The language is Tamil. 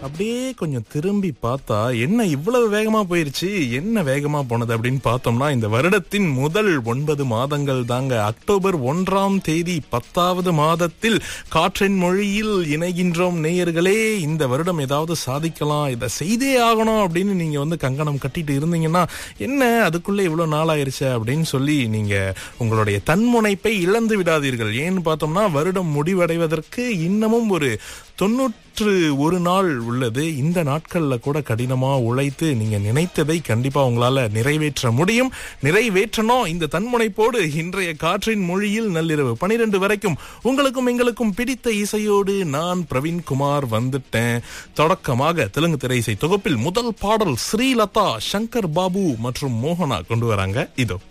அப்படியே கொஞ்சம் திரும்பி பார்த்தா என்ன இவ்வளவு வேகமா போயிருச்சு என்ன வேகமா போனது அப்படின்னு பார்த்தோம்னா இந்த வருடத்தின் முதல் ஒன்பது மாதங்கள் தாங்க அக்டோபர் ஒன்றாம் தேதி பத்தாவது மாதத்தில் காற்றின் மொழியில் இணைகின்றோம் நேயர்களே இந்த வருடம் ஏதாவது சாதிக்கலாம் இதை செய்தே ஆகணும் அப்படின்னு நீங்க வந்து கங்கணம் கட்டிட்டு இருந்தீங்கன்னா என்ன அதுக்குள்ள இவ்வளவு நாள் ஆயிருச்சு அப்படின்னு சொல்லி நீங்க உங்களுடைய தன்முனைப்பை இழந்து விடாதீர்கள் ஏன்னு பார்த்தோம்னா வருடம் முடிவடைவதற்கு இன்னமும் ஒரு தொண்ணூற்று ஒரு நாள் உள்ளது இந்த நாட்கள்ல கூட கடினமா உழைத்து நீங்க நினைத்ததை கண்டிப்பா உங்களால நிறைவேற்ற முடியும் நிறைவேற்றணும் இந்த தன்முனைப்போடு இன்றைய காற்றின் மொழியில் நள்ளிரவு பனிரெண்டு வரைக்கும் உங்களுக்கும் எங்களுக்கும் பிடித்த இசையோடு நான் பிரவீன் குமார் வந்துட்டேன் தொடக்கமாக தெலுங்கு திரை இசை தொகுப்பில் முதல் பாடல் ஸ்ரீலதா சங்கர் பாபு மற்றும் மோகனா கொண்டு வராங்க இதோ